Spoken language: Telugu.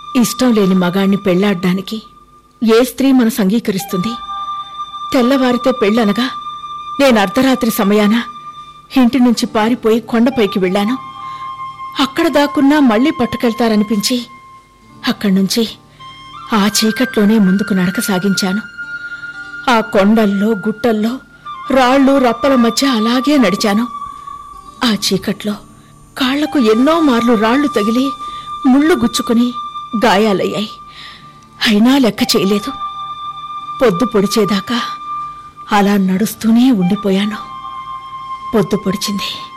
ఇష్టం లేని మగాణ్ణి పెళ్లాడ్డానికి ఏ స్త్రీ మన సంగీకరిస్తుంది తెల్లవారితే పెళ్ళనగా నేను అర్ధరాత్రి సమయాన ఇంటి నుంచి పారిపోయి కొండపైకి వెళ్ళాను అక్కడ దాక్కున్నా మళ్ళీ పట్టుకెళ్తారనిపించి అక్కడి నుంచి ఆ చీకట్లోనే ముందుకు నడక సాగించాను ఆ కొండల్లో గుట్టల్లో రాళ్ళు రప్పల మధ్య అలాగే నడిచాను ఆ చీకట్లో కాళ్లకు ఎన్నో మార్లు రాళ్లు తగిలి ముళ్ళు గుచ్చుకుని గాయాలయ్యాయి అయినా లెక్క చేయలేదు పొద్దు పొడిచేదాకా అలా నడుస్తూనే ఉండిపోయాను పొద్దు పొడిచింది